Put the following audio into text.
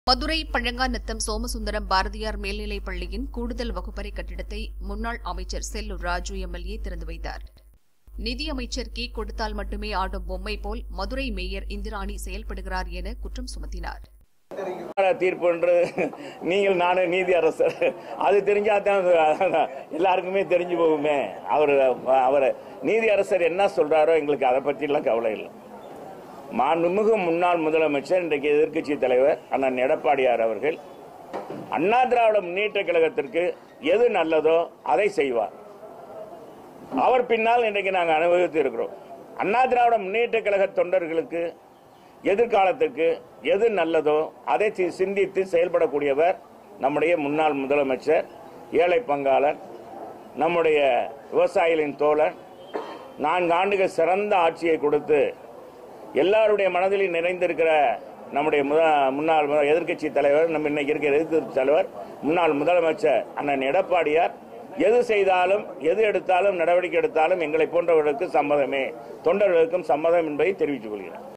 மதுரை பழங்காநத்தம் சோமசுந்தரம் பாரதியார் மேல்நிலைப் பள்ளியின் கூடுதல் வகுப்பறை கட்டிடத்தை முன்னாள் அமைச்சர் செல்லூர் ராஜு எம்எல்ஏ திறந்து வைத்தார் நிதியமைச்சர் கீ கொடுத்தால் மட்டுமே ஆடும் பொம்மை போல் மதுரை மேயர் இந்திராணி செயல்படுகிறார் என குற்றம் சுமத்தினார் தீர்ப்புன்றது நீங்கள் நானும் நீதி அரசர் அது தெரிஞ்சா தான் எல்லாருக்குமே தெரிஞ்சு போகுமே அவர் அவர் நீதி அரசர் என்ன சொல்றாரோ எங்களுக்கு அதை பற்றிலாம் கவலை இல்லை மாண்புமிகு முன்னாள் முதலமைச்சர் இன்றைக்கு எதிர்க்கட்சி தலைவர் அண்ணன் எடப்பாடியார் அவர்கள் அண்ணா திராவிட முன்னேற்ற கழகத்திற்கு எது நல்லதோ அதை செய்வார் அவர் பின்னால் இன்றைக்கு நாங்கள் அனுபவித்து இருக்கிறோம் அண்ணா திராவிட முன்னேற்ற கழக தொண்டர்களுக்கு எதிர்காலத்திற்கு எது நல்லதோ அதை சி- சிந்தித்து செயல்படக்கூடியவர் நம்முடைய முன்னாள் முதலமைச்சர் ஏழை பங்காளன் நம்முடைய விவசாயிகளின் தோழன் நான்கு ஆண்டுகள் சிறந்த ஆட்சியை கொடுத்து எல்லாருடைய மனதிலும் நிறைந்திருக்கிற நம்முடைய முத முன்னாள் முத- எதிர்க்கட்சி தலைவர் நம்ம இன்னைக்கு இருக்கிற எதிர்க்கட்சி தலைவர் முன்னாள் முதலமைச்சர் அண்ணன் எடப்பாடியார் எது செய்தாலும் எது எடுத்தாலும் நடவடிக்கை எடுத்தாலும் எங்களை போன்றவர்களுக்கு சம்மதமே தொண்டர்களுக்கும் சம்மதம் என்பதை தெரிவித்துக் கொள்கிறேன்